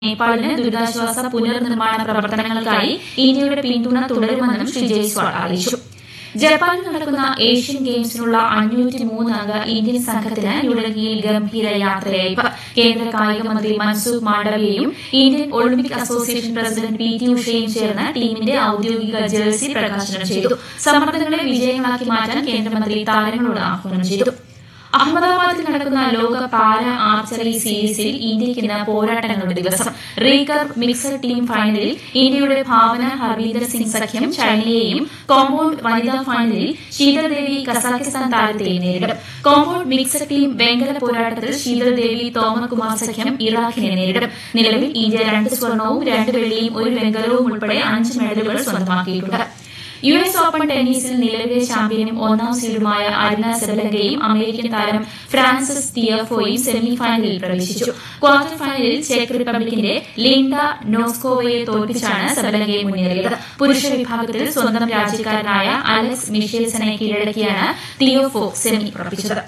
നേപ്പാളിന് ദുരിതാശ്വാസ പുനർനിർമ്മാണ പ്രവർത്തനങ്ങൾക്കായി ഇന്ത്യയുടെ പിന്തുണ തുടരുമെന്നും ശ്രീ ജയ്സ്വാൾ അറിയിച്ചു ജപ്പാനിൽ നടക്കുന്ന ഏഷ്യൻ ഗെയിംസിനുള്ള അഞ്ഞൂറ്റി മൂന്ന് അംഗ ഇന്ത്യൻ സംഘത്തിന് ന്യൂഡൽഹിയിൽ ഗംഭീര യാത്രയയപ്പ് കേന്ദ്ര കായിക മന്ത്രി മൻസുഖ് മാണ്ഡവ്യയും Indian Olympic Association President P T ഉഷയും ചേർന്ന് ടീമിന്റെ ഔദ്യോഗിക ജേഴ്സി പ്രകാശനം ചെയ്തു സമ്മർദ്ദങ്ങളെ വിജയങ്ങളാക്കി മാറ്റാൻ കേന്ദ്രമന്ത്രി താരങ്ങളോട് ആഹ്വാനം ചെയ്തു അഹമ്മദാബാദിൽ നടക്കുന്ന ലോക പാര ആർച്ചറി സീരീസിൽ ഇന്ത്യയ്ക്ക് ഇന്ന് പോരാട്ടങ്ങളുടെ ദിവസം റീകർവ് മിക്സഡ് ടീം ഫൈനലിൽ ഇന്ത്യയുടെ ഭാവന ഹർവീന്ദർ സിംഗ് സഖ്യം ചൈനയെയും കോമ്പൌണ്ട് വനിതാ ഫൈനലിൽ ശീതൾദേവി കസാഖിസ്ഥാൻ താരത്തെയും നേരിടും കോമ്പൌണ്ട് മിക്സഡ് ടീം വെങ്കല പോരാട്ടത്തിൽ ശീതൾദേവി തോമർകുമാർ സഖ്യം ഇറാഖിനെ നേരിടും നിലവിൽ ഇന്ത്യ രണ്ട് സ്വർണവും രണ്ട് വെള്ളിയും ഒരു വെങ്കലവും ഉൾപ്പെടെ അഞ്ച് മെഡലുകൾ സ്വന്തമാക്കിയിട്ടുണ്ട് യു എസ് ഓപ്പൺ ടെന്നീസിൽ നിലവിലെ ചാമ്പ്യനും ഒന്നാം സീഡുമായ അരിന സെബലങ്കയും അമേരിക്കൻ താരം ഫ്രാൻസിസ് തിയഫോയും സെമി ഫൈനലിൽ പ്രവേശിച്ചു ക്വാർട്ടർ ഫൈനലിൽ ചെക്ക് റിപ്പബ്ലിക്കിന്റെ ലിൻഡ നോസ്കോവയെ തോൽപ്പിച്ചാണ് സെബലങ്കയെ മുന്നേറിയത് പുരുഷ വിഭാഗത്തിൽ സ്വന്തം രാജ്യക്കാരനായ അലക്സ് മിഷേൽസനെ കീഴടക്കിയാണ് തിയോഫോ സെമി ഉറപ്പിച്ചത്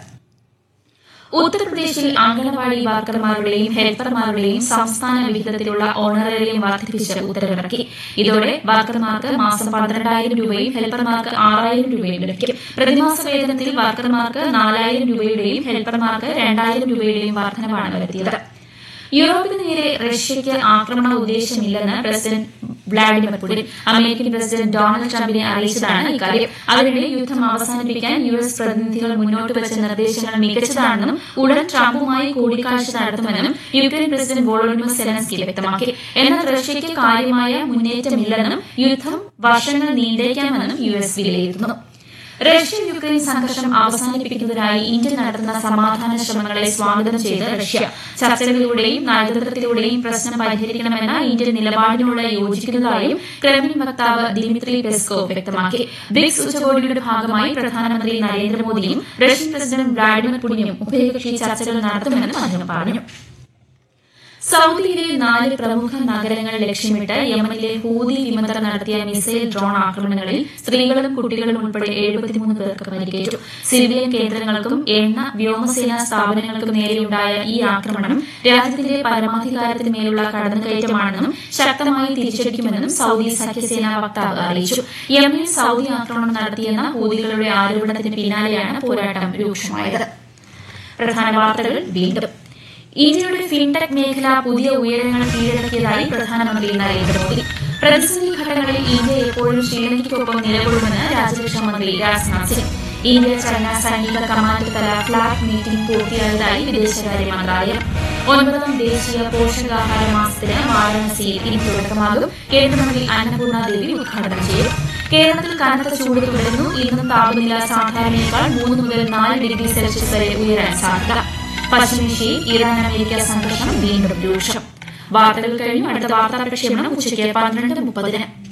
ഉത്തർപ്രദേശിൽ അംഗനവാടി വർക്കർമാരുടെയും ഹെൽപ്പർമാരുടെയും സംസ്ഥാന വിഹിതത്തിലുള്ള ഓണറേറിയം വർദ്ധിപ്പിച്ച് ഉത്തരവിറക്കി ഇതോടെ വർക്കർമാർക്ക് മാസം പന്ത്രണ്ടായിരം രൂപയും ഹെൽപ്പർമാർക്ക് ആറായിരം രൂപയും ലഭിക്കും പ്രതിമാസ വേതനത്തിൽ വർക്കർമാർക്ക് നാലായിരം രൂപയുടെയും ഹെൽപ്പർമാർക്ക് രണ്ടായിരം രൂപയുടെയും വർധനവാണ് വരുത്തിയത് യൂറോപ്പിന് നേരെ റഷ്യയ്ക്ക് ആക്രമണ ഉദ്ദേശമില്ലെന്ന് President Vladimir Putin American President Donald ട്രംപിനെ അറിയിച്ചതാണ് ഇക്കാര്യം അതിനിടെ യുദ്ധം അവസാനിപ്പിക്കാൻ യു എസ് പ്രതിനിധികൾ മുന്നോട്ട് വെച്ച നിർദ്ദേശങ്ങൾ മികച്ചതാണെന്നും ഉടൻ ട്രംപുമായി കൂടിക്കാഴ്ച നടത്തുമെന്നും യുക്രൈൻ പ്രസിഡന്റ് വോളോഡിമർ സെലൻസ്കി വ്യക്തമാക്കി എന്നാൽ റഷ്യയ്ക്ക് കാര്യമായ മുന്നേറ്റമില്ലെന്നും യുദ്ധം വർഷങ്ങൾ നീണ്ടേക്കാമെന്നും യു എസ് വിലയിരുത്തുന്നു റഷ്യ യുക്രൈൻ സംഘർഷം അവസാനിപ്പിക്കുന്നതിനായി ഇന്ത്യ നടത്തുന്ന സമാധാന ശ്രമങ്ങളെ സ്വാഗതം ചെയ്ത് റഷ്യ ചർച്ചകളിലൂടെയും നയതന്ത്രത്തിലൂടെയും പ്രശ്നം പരിഹരിക്കണമെന്ന ഇന്ത്യൻ നിലപാടിനോട് യോജിക്കുന്നതായും ക്രെംലിൻ വക്താവ് ദിമിത്രി പെസ്കോവ് വ്യക്തമാക്കി ബ്രിക്സ് ഉച്ചകോടിയുടെ ഭാഗമായി പ്രധാനമന്ത്രി നരേന്ദ്രമോദിയും റഷ്യൻ പ്രസിഡന്റ് വ്ളാഡിമിർ പുടിനും ഉഭയകക്ഷി ചർച്ചകൾ നടത്തുമെന്നും അദ്ദേഹം പറഞ്ഞു സൌദിയിലെ നാല് പ്രമുഖ നഗരങ്ങൾ ലക്ഷ്യമിട്ട് യമനിലെ ഹൂതി വിമതർ നടത്തിയ മിസൈൽ ഡ്രോൺ ആക്രമണങ്ങളിൽ സ്ത്രീകളും കുട്ടികളും ഉൾപ്പെടെ എഴുപത്തിമൂന്ന് പേർക്ക് പരിക്കേറ്റു സിവിലിയൻ കേന്ദ്രങ്ങൾക്കും എണ്ണ വ്യോമസേനാ സ്ഥാപനങ്ങൾക്കും നേരെയുണ്ടായ ഈ ആക്രമണം രാജ്യത്തിന്റെ പരമാധികാരത്തിന്മേലുള്ള കടന്നുകയറ്റമാണെന്നും ശക്തമായി തിരിച്ചടിക്കുമെന്നും സൌദി സഖ്യസേനാ വക്താവ് അറിയിച്ചു യമനിൽ സൌദി ആക്രമണം നടത്തിയെന്ന ഹൂതികളുടെ ആരോപണത്തിന് പിന്നാലെയാണ് പോരാട്ടം രൂക്ഷമായത് പ്രധാന വാർത്തകൾ വീണ്ടും ഇന്ത്യയുടെ ഫിൻടെക് മേഖല പുതിയ ഉയരങ്ങൾ കീഴടക്കിയതായി പ്രധാനമന്ത്രി നരേന്ദ്രമോദി പ്രതിസന്ധി ഘട്ടങ്ങളിൽ ഇന്ത്യ എപ്പോഴും ശ്രീലങ്കയ്ക്കൊപ്പം നിലകൊള്ളുമെന്ന് രാജ്യരക്ഷാ മന്ത്രി രാജ്നാഥ് സിംഗ് ഇന്ത്യ ചൈന സൈനിക കമാൻഡ് തല ഫ്ളാഗ് മീറ്റിംഗ് പൂർത്തിയായതായി വിദേശകാര്യ മന്ത്രാലയം ഒൻപതാം ദേശീയ പോഷകാഹാര മാസത്തിന് വാരാണസിയിൽ ഇനി തുടക്കമാകും കേന്ദ്രമന്ത്രി അന്നപൂർണ ദേവി ഉദ്ഘാടനം ചെയ്യും കേരളത്തിൽ കനത്ത ചൂട് തുടരുന്നു ഇന്നും താപനില സാധാരണയേക്കാൾ മൂന്ന് മുതൽ നാല് ഡിഗ്രി സെൽഷ്യസ് വരെ ഉയരാൻ സാധ്യത പശ്ചിമേഷ്യയിൽ ഇറാൻ അമേരിക്ക സംഘർഷം വീണ്ടും രൂക്ഷം വാർത്തകൾ കഴിഞ്ഞു അടുത്ത വാർത്താ പ്രക്ഷേപണം ഉച്ചയ്ക്ക് പന്ത്രണ്ട് മുപ്പതിന്